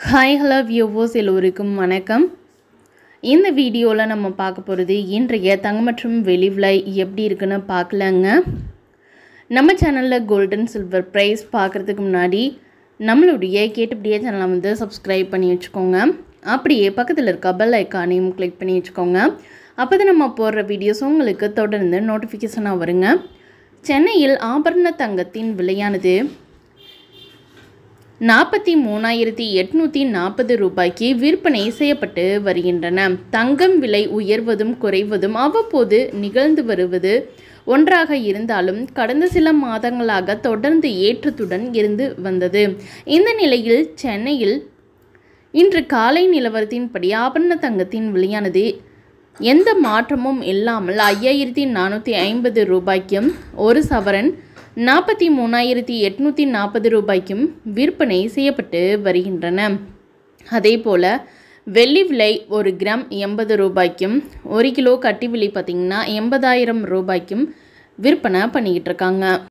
hi hello viewers எல்லோருக்கும் வணக்கம் இந்த வீடியோவில் நம்ம பார்க்க போகிறது இன்றைய தங்கம் மற்றும் வெளி விலை எப்படி இருக்குன்னு பார்க்கலாங்க நம்ம சேனலில் கோல்டன் சில்வர் ப்ரைஸ் பார்க்குறதுக்கு முன்னாடி நம்மளுடைய கேட்டுப்படியே சேனலை வந்து சப்ஸ்கிரைப் பண்ணி வச்சுக்கோங்க அப்படியே பக்கத்தில் இருக்க பெல் ஐக்கானையும் கிளிக் பண்ணி வச்சுக்கோங்க அப்போ தான் நம்ம போடுற வீடியோஸ் உங்களுக்கு தொடர்ந்து நோட்டிஃபிகேஷனாக வருங்க சென்னையில் ஆபரண தங்கத்தின் விலையானது நாற்பத்தி மூணாயிரத்தி எட்நூற்றி நாற்பது ரூபாய்க்கு விற்பனை செய்யப்பட்டு வருகின்றன தங்கம் விலை உயர்வதும் குறைவதும் அவ்வப்போது நிகழ்ந்து வருவது ஒன்றாக இருந்தாலும் கடந்த சில மாதங்களாக தொடர்ந்து ஏற்றத்துடன் இருந்து வந்தது இந்த நிலையில் சென்னையில் இன்று காலை நிலவரத்தின்படி ஆபரண தங்கத்தின் விலையானது எந்த மாற்றமும் இல்லாமல் ஐயாயிரத்தி நானூற்றி ஐம்பது ரூபாய்க்கும் ஒரு சவரன் நாற்பத்தி மூணாயிரத்தி எட்நூற்றி நாற்பது ரூபாய்க்கும் விற்பனை செய்யப்பட்டு வருகின்றன அதே போல் வெள்ளி விலை ஒரு கிராம் எண்பது ரூபாய்க்கும் ஒரு கிலோ கட்டி விலை பார்த்திங்கன்னா எண்பதாயிரம் ரூபாய்க்கும் விற்பனை பண்ணிக்கிட்டு இருக்காங்க